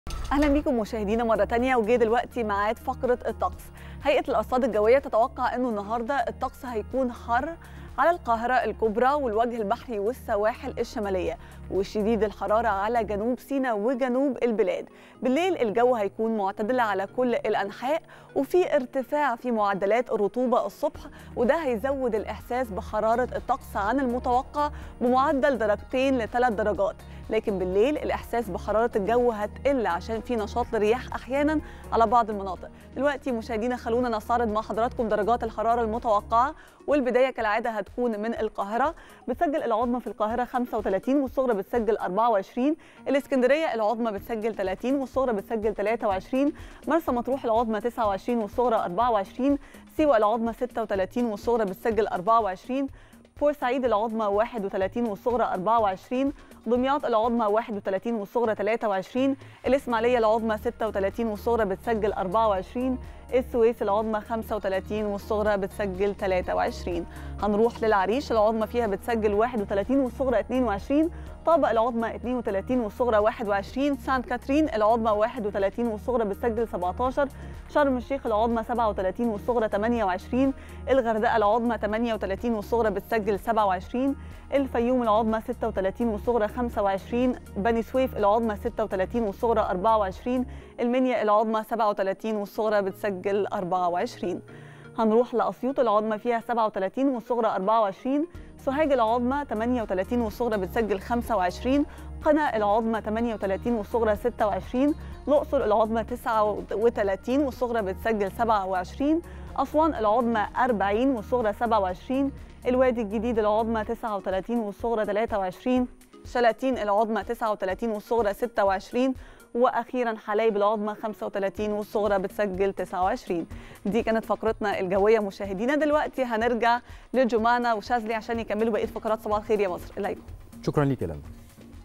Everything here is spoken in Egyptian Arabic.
اهلا بيكم مشاهدينا مره تانية وجه دلوقتي ميعاد فقره الطقس هيئه الارصاد الجويه تتوقع انه النهارده الطقس هيكون حر على القاهرة الكبرى والوجه البحري والسواحل الشمالية وشديد الحرارة على جنوب سيناء وجنوب البلاد بالليل الجو هيكون معتدل على كل الأنحاء وفي ارتفاع في معدلات الرطوبة الصبح وده هيزود الإحساس بحرارة الطقس عن المتوقع بمعدل درجتين لثلاث درجات لكن بالليل الإحساس بحرارة الجو هتقل عشان في نشاط للرياح أحيانا على بعض المناطق دلوقتي مشاهدينا خلونا نستعرض مع حضراتكم درجات الحرارة المتوقعة والبداية كالعادة هتكون من القاهرة بتسجل العظمى في القاهرة 35 والصغرى بتسجل 24 الإسكندرية العظمى بتسجل 30 والصغرى بتسجل 23 مرسى مطروح العظمى 29 والصغرى 24 سيوة العظمى 36 والصغرى بتسجل 24 بورسعيد العظمى 31 والصغرى 24 دمياط العظمى 31 والصغرى 23 الإسماعيلية العظمى 36 والصغرى بتسجل 24 السويس العظمى 35 والصغرى بتسجل 23 هنروح للعريش العظمى فيها بتسجل 31 والصغرى 22 طابق العظمى 32 والصغرى 21 سانت كاترين العظمى 31 والصغرى بتسجل 17 شرم الشيخ العظمى 37 والصغرى 28 الغردقه العظمى 38 والصغرى بتسجل 27 الفيوم العظمى 36 والصغرى 25 بني سويف العظمى 36 والصغرى 24 المنيا العظمى 37 والصغرى بتسجل 24 هنروح لأسيوط العظمى فيها 37 والصغرى 24 سوهاج العظمى 38 والصغرى بتسجل 25 قنا العظمى 38 والصغرى 26 الأقصر العظمى 39 والصغرى بتسجل 27 أسوان العظمى 40 والصغرى 27 الوادي الجديد العظمى 39 والصغرى 23 شلاتين العظمى 39 والصغرى 26 واخيرا حلايب العظمى 35 والصغرى بتسجل 29 دي كانت فقرتنا الجويه مشاهدينا دلوقتي هنرجع لجمانه وشاذلي عشان يكملوا بقيه فقرات صباح الخير يا مصر اليكم شكرا ليك يا لمى